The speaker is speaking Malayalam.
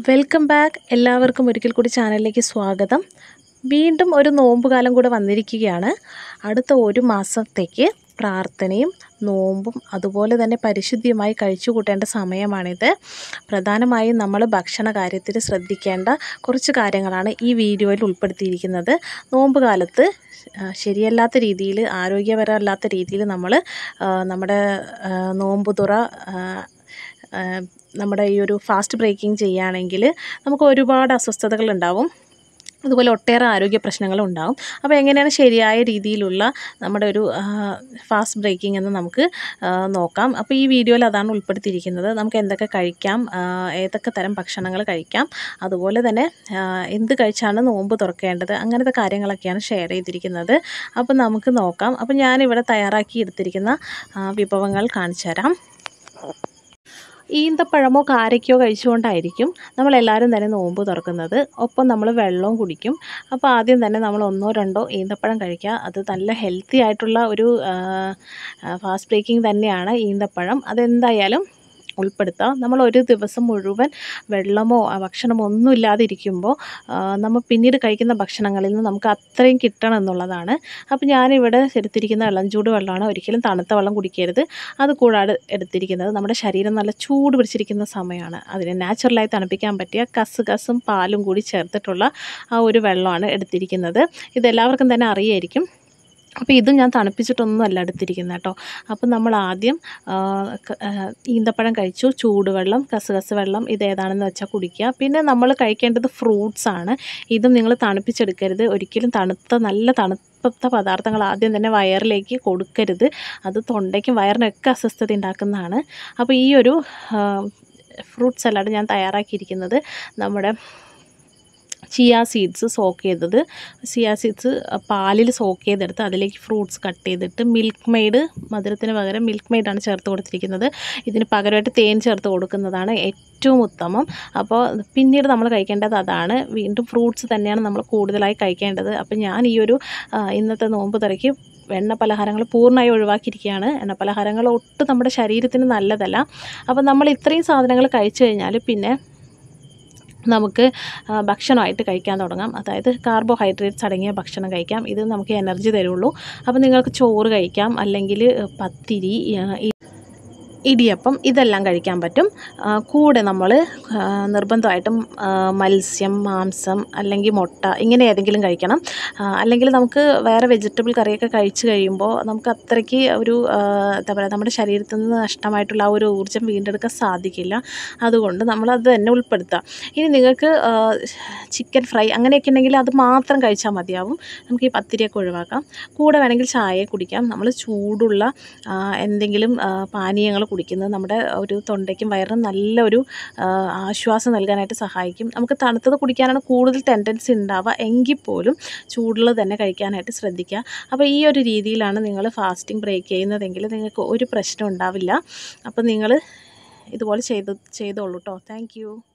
വെൽക്കം ബാക്ക് എല്ലാവർക്കും ഒരിക്കൽ കൂടി ചാനലിലേക്ക് സ്വാഗതം വീണ്ടും ഒരു നോമ്പ് കാലം കൂടെ വന്നിരിക്കുകയാണ് അടുത്ത ഒരു മാസത്തേക്ക് പ്രാർത്ഥനയും നോമ്പും അതുപോലെ തന്നെ പരിശുദ്ധിയുമായി കഴിച്ചു കൂട്ടേണ്ട സമയമാണിത് പ്രധാനമായും നമ്മൾ ഭക്ഷണ കാര്യത്തിൽ ശ്രദ്ധിക്കേണ്ട കുറച്ച് കാര്യങ്ങളാണ് ഈ വീഡിയോയിൽ ഉൾപ്പെടുത്തിയിരിക്കുന്നത് നോമ്പ് കാലത്ത് ആ, ശരിയല്ലാത്ത രീതിയിൽ ആരോഗ്യപരമല്ലാത്ത രീതിയിൽ നമ്മൾ നമ്മുടെ ആ, നോമ്പ് തുറ ആ, ആ, നമ്മുടെ ഈ ഒരു ഫാസ്റ്റ് ബ്രേക്കിംഗ് ചെയ്യുകയാണെങ്കിൽ നമുക്ക് ഒരുപാട് അസ്വസ്ഥതകൾ ഉണ്ടാവും അതുപോലെ ഒട്ടേറെ ആരോഗ്യ പ്രശ്നങ്ങളും ഉണ്ടാവും അപ്പോൾ എങ്ങനെയാണ് ശരിയായ രീതിയിലുള്ള നമ്മുടെ ഒരു ഫാസ്റ്റ് ബ്രേക്കിംഗ് എന്ന് നമുക്ക് ആ, നോക്കാം അപ്പോൾ ഈ വീഡിയോയിൽ അതാണ് ഉൾപ്പെടുത്തിയിരിക്കുന്നത് നമുക്ക് എന്തൊക്കെ കഴിക്കാം ആ, ഏതൊക്കെ തരം ഭക്ഷണങ്ങൾ കഴിക്കാം അതുപോലെ തന്നെ ആ, എന്ത് കഴിച്ചാണ് നോമ്പ് തുറക്കേണ്ടത് അങ്ങനത്തെ കാര്യങ്ങളൊക്കെയാണ് ഷെയർ ചെയ്തിരിക്കുന്നത് അപ്പോൾ നമുക്ക് നോക്കാം അപ്പോൾ ഞാനിവിടെ തയ്യാറാക്കി എടുത്തിരിക്കുന്ന ആ, വിഭവങ്ങൾ കാണിച്ചു തരാം ഈന്തപ്പഴമോ കാരയ്ക്കോ കഴിച്ചുകൊണ്ടായിരിക്കും നമ്മളെല്ലാവരും തന്നെ നോമ്പ് തുറക്കുന്നത് ഒപ്പം നമ്മൾ വെള്ളവും കുടിക്കും അപ്പോൾ ആദ്യം തന്നെ നമ്മൾ ഒന്നോ രണ്ടോ ഈന്തപ്പഴം കഴിക്കുക അത് നല്ല ഹെൽത്തി ആയിട്ടുള്ള ഒരു ഫാസ്റ്റ് ബ്രേക്കിംഗ് തന്നെയാണ് ഈന്തപ്പഴം അതെന്തായാലും ഉൾപ്പെടുത്താം നമ്മൾ ഒരു ദിവസം മുഴുവൻ വെള്ളമോ ആ, ഭക്ഷണമോ ഒന്നും ഇല്ലാതെ ഇരിക്കുമ്പോൾ നമ്മൾ പിന്നീട് കഴിക്കുന്ന ഭക്ഷണങ്ങളിൽ നിന്ന് നമുക്ക് അത്രയും കിട്ടണം എന്നുള്ളതാണ് അപ്പോൾ ഞാനിവിടെ എടുത്തിരിക്കുന്ന ഇളം ചൂട് വെള്ളമാണ് ഒരിക്കലും തണുത്ത വെള്ളം കുടിക്കരുത് അത് കൂടാതെ എടുത്തിരിക്കുന്നത് നമ്മുടെ ശരീരം നല്ല ചൂട് പിടിച്ചിരിക്കുന്ന സമയമാണ് അതിനെ നാച്ചുറലായി തണുപ്പിക്കാൻ പറ്റിയ കസുകസും പാലും കൂടി ചേർത്തിട്ടുള്ള ആ ഒരു വെള്ളമാണ് എടുത്തിരിക്കുന്നത് ഇതെല്ലാവർക്കും തന്നെ അറിയായിരിക്കും അപ്പോൾ ഇതും ഞാൻ തണുപ്പിച്ചിട്ടൊന്നും അല്ല എടുത്തിരിക്കുന്നത് കേട്ടോ അപ്പോൾ നമ്മൾ ആദ്യം ആ, ക- ആ, ഈന്തപ്പഴം കഴിച്ചു ചൂടുവെള്ളം കസുകസ് വെള്ളം ഇത് ഏതാണെന്ന് വെച്ചാൽ കുടിക്കുക പിന്നെ നമ്മൾ കഴിക്കേണ്ടത് ഫ്രൂട്ട്സ് ആണ് ഇതും നിങ്ങൾ തണുപ്പിച്ചെടുക്കരുത് ഒരിക്കലും തണുത്ത നല്ല തണുപ്പത്ത പദാർത്ഥങ്ങൾ ആദ്യം തന്നെ വയറിലേക്ക് കൊടുക്കരുത് അത് തൊണ്ടയ്ക്കും വയറിനൊക്കെ അസ്വസ്ഥത ഉണ്ടാക്കുന്നതാണ് അപ്പോൾ ഈ ഒരു ഫ്രൂട്ട് സലാഡ് ഞാൻ തയ്യാറാക്കിയിരിക്കുന്നത് നമ്മുടെ ചിയ സീഡ്സ് സോക്ക് ചെയ്തത് ചിയ സീഡ്സ് പാലിൽ സോക്ക് ചെയ്തെടുത്ത് അതിലേക്ക് ഫ്രൂട്ട്സ് കട്ട് ചെയ്തിട്ട് മിൽക്ക് മെയ്ഡ് മധുരത്തിന് പകരം മിൽക്ക് മെയ്ഡാണ് ചേർത്ത് കൊടുത്തിരിക്കുന്നത് ഇതിന് പകരമായിട്ട് തേൻ ചേർത്ത് കൊടുക്കുന്നതാണ് ഏറ്റവും ഉത്തമം അപ്പോൾ പിന്നീട് നമ്മൾ കഴിക്കേണ്ടത് അതാണ് വീണ്ടും ഫ്രൂട്ട്സ് തന്നെയാണ് നമ്മൾ കൂടുതലായി കഴിക്കേണ്ടത് അപ്പോൾ ഞാൻ ഈ ഒരു ആ, ഇന്നത്തെ നോമ്പ് തുറയ്ക്ക് എണ്ണ പലഹാരങ്ങൾ പൂർണ്ണമായി ഒഴിവാക്കിയിരിക്കുകയാണ് എണ്ണ പലഹാരങ്ങൾ ഒട്ടും നമ്മുടെ ശരീരത്തിന് നല്ലതല്ല അപ്പോൾ നമ്മൾ ഇത്രയും സാധനങ്ങൾ കഴിച്ചു കഴിഞ്ഞാൽ പിന്നെ നമുക്ക് ആ, ഭക്ഷണമായിട്ട് കഴിക്കാൻ തുടങ്ങാം അതായത് കാർബോഹൈഡ്രേറ്റ്സ് അടങ്ങിയ ഭക്ഷണം കഴിക്കാം ഇത് നമുക്ക് എനർജി തരുള്ളൂ അപ്പോൾ നിങ്ങൾക്ക് ചോറ് കഴിക്കാം അല്ലെങ്കിൽ പത്തിരി ആ, ഇ- ഇടിയപ്പം ഇതെല്ലാം കഴിക്കാൻ പറ്റും ആ, കൂടെ നമ്മൾ നിർബന്ധമായിട്ടും ആ, മത്സ്യം മാംസം അല്ലെങ്കിൽ മുട്ട ഇങ്ങനെ ഏതെങ്കിലും കഴിക്കണം ആ, അല്ലെങ്കിൽ നമുക്ക് വേറെ വെജിറ്റബിൾ കറിയൊക്കെ കഴിച്ച് കഴിയുമ്പോൾ നമുക്ക് അത്രയ്ക്ക് ഒരു ആ, എന്താ പറയുക നമ്മുടെ ശരീരത്തിൽ നിന്ന് നഷ്ടമായിട്ടുള്ള ആ ഒരു ഊർജ്ജം വീണ്ടെടുക്കാൻ സാധിക്കില്ല അതുകൊണ്ട് നമ്മളത് തന്നെ ഉൾപ്പെടുത്താം ഇനി നിങ്ങൾക്ക് ചിക്കൻ ഫ്രൈ അങ്ങനെയൊക്കെ ഉണ്ടെങ്കിൽ അത് മാത്രം കഴിച്ചാൽ മതിയാവും നമുക്ക് ഈ പത്തിരിയൊക്കെ ഒഴിവാക്കാം കൂടെ വേണമെങ്കിൽ ചായ കുടിക്കാം നമ്മൾ ചൂടുള്ള ആ, എന്തെങ്കിലും പാനീയങ്ങൾ കുടിക്കുന്നത് നമ്മുടെ ഒരു തൊണ്ടയ്ക്കും വയറിനും നല്ലൊരു ആ, ആശ്വാസം നൽകാനായിട്ട് സഹായിക്കും നമുക്ക് തണുത്തത് കുടിക്കാനാണ് കൂടുതൽ ടെൻഡൻസി ഉണ്ടാവുക എങ്കിൽ പോലും ചൂടുള്ളത് തന്നെ കഴിക്കാനായിട്ട് ശ്രദ്ധിക്കുക അപ്പോൾ ഈ ഒരു രീതിയിലാണ് നിങ്ങൾ ഫാസ്റ്റിംഗ് ബ്രേക്ക് ചെയ്യുന്നതെങ്കിൽ നിങ്ങൾക്ക് ഒരു പ്രശ്നം ഉണ്ടാവില്ല അപ്പോൾ നിങ്ങൾ ഇതുപോലെ ചെയ്ത് ചെയ്തോളൂ കേട്ടോ താങ്ക്